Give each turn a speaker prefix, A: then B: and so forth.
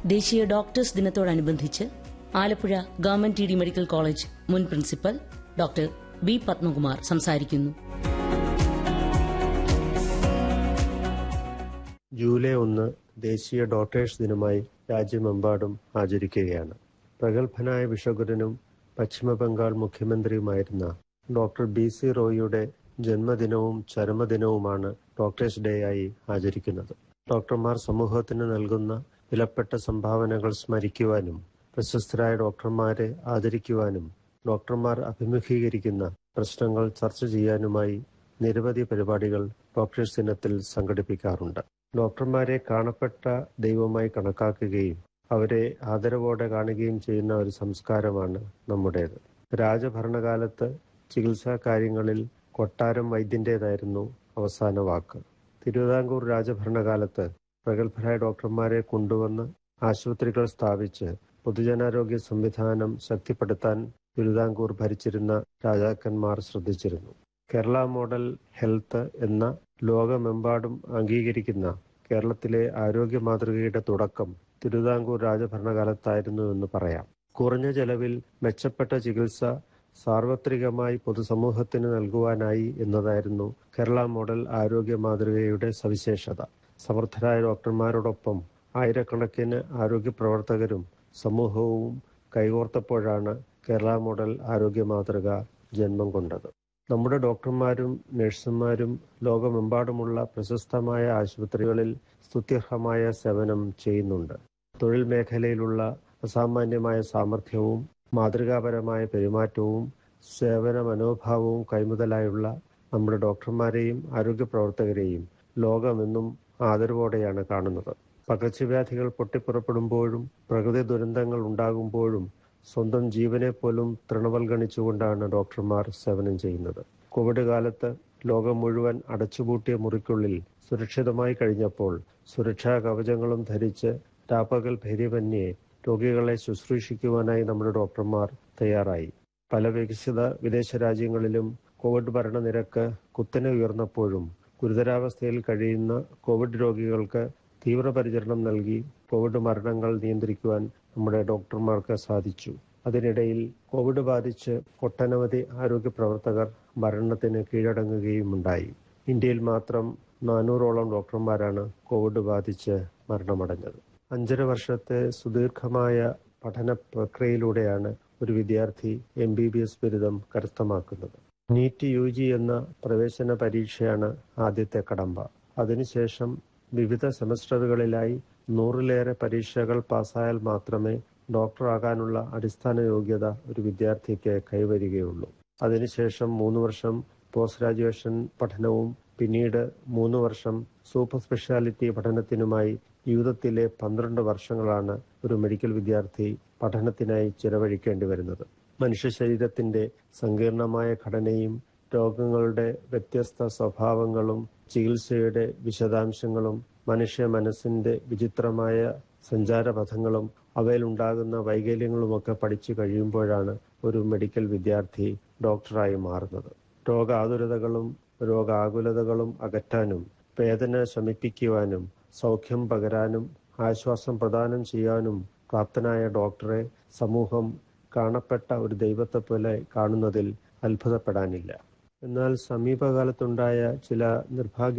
A: ദേശീയ ഡോക്ടേഴ്സ് ദിനത്തോടനുബന്ധിച്ച് Alappuzha government T D medical college മുൻ പ്രിൻസിപ്പൽ ഡോക്ടർ ബി പത്മകുമാർ സംസാരിക്കുന്നു
B: ജൂലൈ ഒന്ന് ദേശീയ ഡോക്ടേഴ്സ് ദിനമായി രാജ്യമെമ്പാടും ആചരിക്കുകയാണ് പ്രഗത്ഭനായ വിശ്വഗുരനും പശ്ചിമബംഗാൾ മുഖ്യമന്ത്രിയുമായിരുന്ന ഡോക്ടർ ബി സി റോയിയുടെ ജന്മദിനവും ചരമദിനവുമാണ് ഡോക്ടേഴ്സ് ഡേ ആയി ആചരിക്കുന്നത് ഡോക്ടർമാർ സമൂഹത്തിന് നൽകുന്ന വിലപ്പെട്ട സംഭാവനകൾ സ്മരിക്കുവാനും പ്രശസ്തരായ ഡോക്ടർമാരെ ആദരിക്കുവാനും ഡോക്ടർമാർ അഭിമുഖീകരിക്കുന്ന പ്രശ്നങ്ങൾ ചർച്ച ചെയ്യാനുമായി നിരവധി പരിപാടികൾ ഡോക്ടേഴ്സ് ദിനത്തിൽ സംഘടിപ്പിക്കാറുണ്ട് ഡോക്ടർമാരെ കാണപ്പെട്ട ദൈവമായി കണക്കാക്കുകയും അവരെ ആദരവോടെ കാണുകയും ചെയ്യുന്ന ഒരു സംസ്കാരമാണ് നമ്മുടേത് രാജഭരണകാലത്ത് ചികിത്സാ കാര്യങ്ങളിൽ കൊട്ടാരം വൈദ്യന്റേതായിരുന്നു അവസാന വാക്ക് തിരുവിതാംകൂർ രാജഭരണകാലത്ത് പ്രഗത്ഭരായ ഡോക്ടർമാരെ കൊണ്ടുവന്ന് ആശുപത്രികൾ സ്ഥാപിച്ച് പൊതുജനാരോഗ്യ സംവിധാനം ശക്തിപ്പെടുത്താൻ തിരുവിതാംകൂർ ഭരിച്ചിരുന്ന രാജാക്കന്മാർ ശ്രദ്ധിച്ചിരുന്നു കേരള മോഡൽ ഹെൽത്ത് എന്ന ലോകമെമ്പാടും അംഗീകരിക്കുന്ന കേരളത്തിലെ ആരോഗ്യ മാതൃകയുടെ തുടക്കം തിരുവിതാംകൂർ രാജഭരണകാലത്തായിരുന്നു എന്ന് പറയാം കുറഞ്ഞ ചെലവിൽ മെച്ചപ്പെട്ട ചികിത്സ സാർവത്രികമായി പൊതുസമൂഹത്തിന് നൽകുവാനായി എന്നതായിരുന്നു കേരള മോഡൽ ആരോഗ്യ മാതൃകയുടെ സവിശേഷത സമർത്ഥരായ ഡോക്ടർമാരോടൊപ്പം ആയിരക്കണക്കിന് ആരോഗ്യ പ്രവർത്തകരും സമൂഹവും കൈകോർത്തപ്പോഴാണ് കേരള മോഡൽ ആരോഗ്യ മാതൃക ജന്മം കൊണ്ടത് നമ്മുടെ ഡോക്ടർമാരും നഴ്സുമാരും ലോകമെമ്പാടുമുള്ള പ്രശസ്തമായ ആശുപത്രികളിൽ സ്തുത്യർഹമായ സേവനം ചെയ്യുന്നുണ്ട് തൊഴിൽ മേഖലയിലുള്ള അസാമാന്യമായ സാമർഥ്യവും മാതൃകാപരമായ പെരുമാറ്റവും സേവന മനോഭാവവും കൈമുതലായുള്ള നമ്മുടെ ഡോക്ടർമാരെയും ആരോഗ്യ പ്രവർത്തകരെയും ലോകമെന്നും ആദരവോടെയാണ് കാണുന്നത് പകർച്ചവ്യാധികൾ പൊട്ടിപ്പുറപ്പെടുമ്പോഴും പ്രകൃതി ദുരന്തങ്ങൾ ഉണ്ടാകുമ്പോഴും സ്വന്തം ജീവനെ പോലും തൃണവൽഗണിച്ചുകൊണ്ടാണ് ഡോക്ടർമാർ സേവനം ചെയ്യുന്നത് കോവിഡ് കാലത്ത് ലോകം മുഴുവൻ അടച്ചുപൂട്ടിയ മുറിക്കുള്ളിൽ സുരക്ഷിതമായി കഴിഞ്ഞപ്പോൾ സുരക്ഷാ കവചങ്ങളും ധരിച്ച് രാപ്പകൽ ഭേര്യപന്യെ രോഗികളെ ശുശ്രൂഷിക്കുവാനായി നമ്മുടെ ഡോക്ടർമാർ തയ്യാറായി പല വികസിത വിദേശ രാജ്യങ്ങളിലും കോവിഡ് മരണനിരക്ക് കുത്തനെ ഉയർന്നപ്പോഴും ഗുരുതരാവസ്ഥയിൽ കഴിയുന്ന കോവിഡ് രോഗികൾക്ക് തീവ്രപരിചരണം നൽകി കോവിഡ് മരണങ്ങൾ നിയന്ത്രിക്കുവാൻ നമ്മുടെ ഡോക്ടർമാർക്ക് സാധിച്ചു അതിനിടയിൽ കോവിഡ് ബാധിച്ച് ഒട്ടനവധി ആരോഗ്യ പ്രവർത്തകർ മരണത്തിന് കീഴടങ്ങുകയുമുണ്ടായി ഇന്ത്യയിൽ മാത്രം നാനൂറോളം ഡോക്ടർമാരാണ് കോവിഡ് ബാധിച്ച് മരണമടഞ്ഞത് അഞ്ചര വർഷത്തെ സുദീർഘമായ പഠന പ്രക്രിയയിലൂടെയാണ് ഒരു വിദ്യാർത്ഥി എം ബി ബി എസ് ബിരുദം കരസ്ഥമാക്കുന്നത് നീറ്റ് യു ജി എന്ന പ്രവേശന പരീക്ഷയാണ് ആദ്യത്തെ കടമ്പ അതിനുശേഷം വിവിധ സെമസ്റ്ററുകളിലായി നൂറിലേറെ പരീക്ഷകൾ പാസ്സായാൽ മാത്രമേ ഡോക്ടറാകാനുള്ള അടിസ്ഥാന യോഗ്യത ഒരു വിദ്യാർത്ഥിക്ക് കൈവരികയുള്ളൂ അതിനുശേഷം മൂന്ന് വർഷം പോസ്റ്റ് ഗ്രാജുവേഷൻ പഠനവും പിന്നീട് മൂന്ന് വർഷം സൂപ്പർ സ്പെഷ്യാലിറ്റി പഠനത്തിനുമായി ജീവിതത്തിലെ പന്ത്രണ്ട് വർഷങ്ങളാണ് ഒരു മെഡിക്കൽ വിദ്യാർത്ഥി പഠനത്തിനായി ചിലവഴിക്കേണ്ടി വരുന്നത് മനുഷ്യ ശരീരത്തിന്റെ സങ്കീർണമായ ഘടനയും രോഗങ്ങളുടെ വ്യത്യസ്ത സ്വഭാവങ്ങളും ചികിത്സയുടെ വിശദാംശങ്ങളും മനുഷ്യ മനസ്സിന്റെ വിചിത്രമായ സഞ്ചാരപഥങ്ങളും അവയിലുണ്ടാകുന്ന വൈകല്യങ്ങളുമൊക്കെ പഠിച്ചു കഴിയുമ്പോഴാണ് ഒരു മെഡിക്കൽ വിദ്യാർത്ഥി ഡോക്ടറായി മാറുന്നത് രോഗാതുരതകളും രോഗാകുലതകളും അകറ്റാനും വേദന ശമിപ്പിക്കുവാനും സൗഖ്യം പകരാനും ആശ്വാസം പ്രദാനം ചെയ്യാനും പ്രാപ്തനായ ഡോക്ടറെ സമൂഹം കാണപ്പെട്ട ഒരു ദൈവത്തെ പോലെ കാണുന്നതിൽ അത്ഭുതപ്പെടാനില്ല എന്നാൽ സമീപകാലത്തുണ്ടായ ചില നിർഭാഗ്യ